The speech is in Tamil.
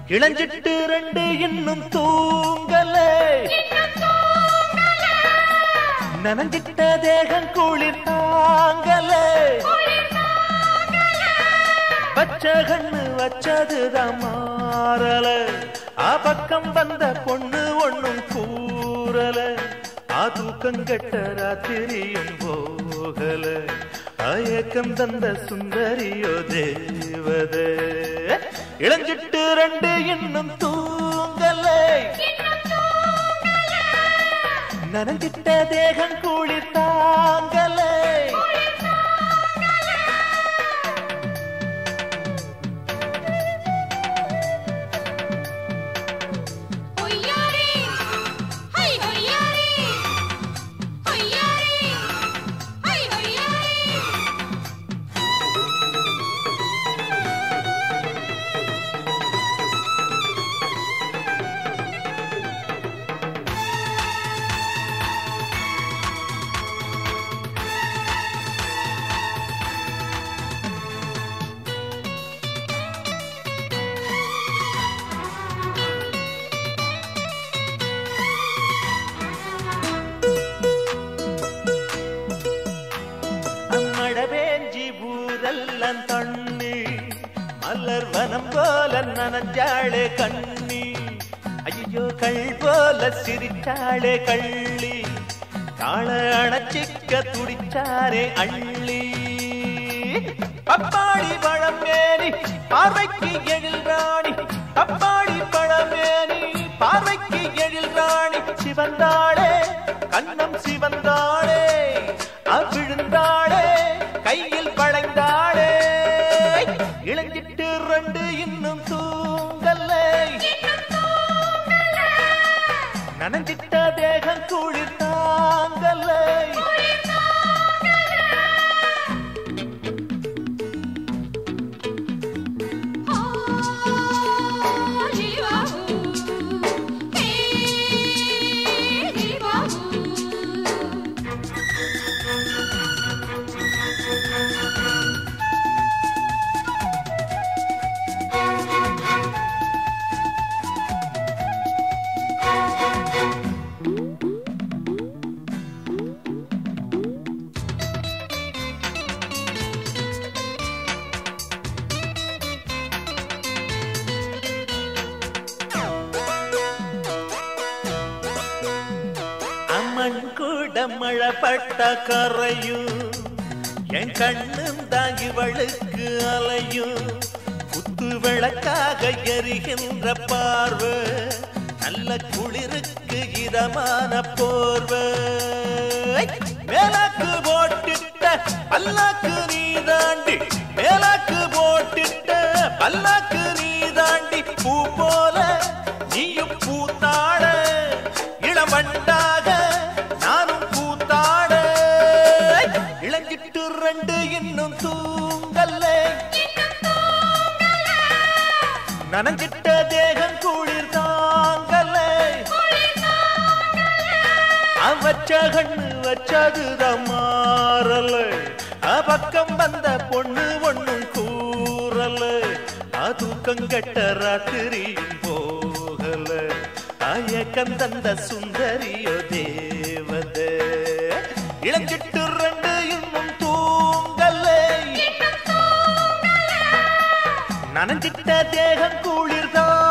இளஞ்சிட்டு ரெண்டு இன்னும் தூங்கல நனஞ்சிட்ட தேகம் குளிர் தாங்கல வச்ச கண்ணு வச்சதுதான் மாறல ஆ பக்கம் வந்த பொண்ணு ஒண்ணும் கூறல ஆ தூக்கம் கெட்ட ராத்திரியும் போகல அயக்கம் தந்த சுந்தரியோ தேவதே இளஞ்சிட்டு ரெண்டு இன்னும் தூங்கலை நனஞ்சிட்ட தேகம் குளிர் தாங்கலை ஹொய்யாரே ஹை ஹொய்யாரே ஹொய்யாரே ஹை ஹொய்யாரே மழவேஞ்சி ஊரெல்லாம் தண்ணி மலர் வனம் போல நனஞ்சாளே கண்ணி ஐயோ கள் போல சிரிச்சாளே கள்ளி காள அணைச்சிக்க துடிச்சாரே அள்ளி பப்பாளி பழமேனி பார்வைக்கு எழில் ராணி பப்பாளி பழமேனி பார்வைக்கு எழில் ராணி சிவந்தாளே கண்ணம் சிவந்தாளே அவிழுந்தாளே கையில் படைந்தாளே இளஞ்சிட்டு ரெண்டு இன்னும் தூங்கல்லை நனஞ்சிட்ட தேகம் குளிர் தாங்கல்லை ஹோலி பாபு ஹே பாபு அம்மன் கூட மழைப்பட்ட கரையும் என் கண்ணும் தான் இவளுக்கு அலையும் குத்து விளக்காக எரிகின்ற பார்வை நல்ல குளிருக்கு இதமான போர்வை மேலாக்கு போட்டுட்ட பல்லாக்கு நீ தாண்டி மேலாக்கு போட்டுட்ட பல்லாக்கு நீ தாண்டி பூ போல நீயும் பூத்தாட இளமண்டாக நானும் பூத்தாட இளஞ்சிட்டு ரெண்டு இன்னும் தூங்கல்லே நனஞ்சிட்ட தேகம் குளிர் தாங்கல்லே அவச்ச கண்ணு வச்சதுதான் மாறல அ பக்கம் வந்த பொண்ணு ஒண்ணும் கூறல தூக்கம் கெட்ட ராத்திரியும் போகல அயக்கம் தந்த சுந்தரியோ தேவதே இளஞ்சிட்டு ரெண்டு இன்னும் தூங்கலை நனஞ்சிட்ட தேகம் குளிர்தான்